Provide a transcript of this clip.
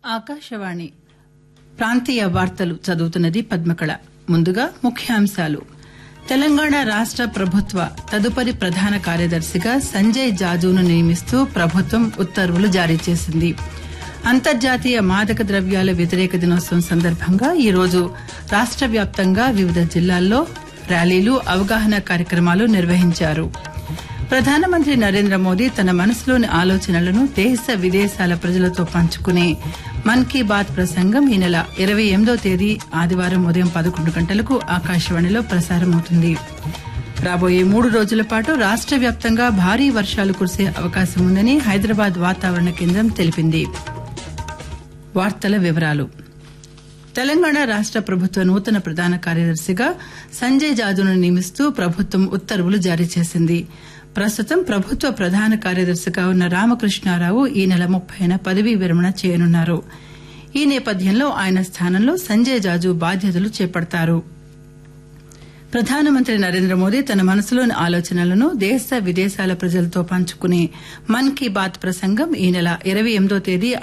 ఆకాశవాణి ప్రాంతీయ వార్తలు చదువుతున్నది పద్మకళ ముందుగా ముఖ్యాంశాలు తెలంగాణ రాష్ట ప్రభుత్వ తదుపరి ప్రధాన కార్యదర్శిగా సంజయ్ జాజును నియమిస్తూ ప్రభుత్వం ఉత్తర్వులు జారీ చేసింది అంతర్జాతీయ మాదక ద్రవ్యాల వ్యతిరేక దినోత్సవం సందర్భంగా ఈరోజు రాష్ట వ్యాప్తంగా వివిధ జిల్లాల్లో ర్యాలీలు అవగాహన కార్యక్రమాలు నిర్వహించారు ప్రధానమంత్రి నరేంద్ర మోదీ తన మనసులోని ఆలోచనలను దేశ విదేశాల ప్రజలతో పంచుకునే మన్ కీ బాత్ ప్రసంగం ఈ నెల ఇరవై ఎనిమిదో తేదీ ఆదివారం ఉదయం పదకొండు గంటలకు ఆకాశవాణిలో ప్రసారమవుతుంది రాబోయే మూడు రోజుల పాటు రాష్ట వ్యాప్తంగా భారీ వర్షాలు కురిసే అవకాశం ఉందని హైదరాబాద్ వాతావరణ కేంద్రం తెలిపింది వార్తల వివరాలు తెలంగాణ రాష్ట ప్రభుత్వ నూతన ప్రధాన కార్యదర్శిగా సంజయ్ జాజును నియమిస్తూ ప్రభుత్వం ఉత్తర్వులు జారీ చేసింది ప్రస్తుతం ప్రభుత్వ ప్రధాన కార్యదర్శిగా ఉన్న రామకృష్ణారావు ఈ నెల ముప్పైన పదవీ విరమణ చేయనున్నారు ఈ నేపథ్యంలో ఆయన స్థానంలో సంజయ్ జాజు బాధ్యతలు చేపడతారు ప్రధానమంత్రి నరేంద్ర మోదీ తన మనసులోని ఆలోచనలను దేశ విదేశాల ప్రజలతో పంచుకునే మన్ కీ బాత్ ప్రసంగం ఈ నెల ఇరవై ఎనిమిదో తేదీ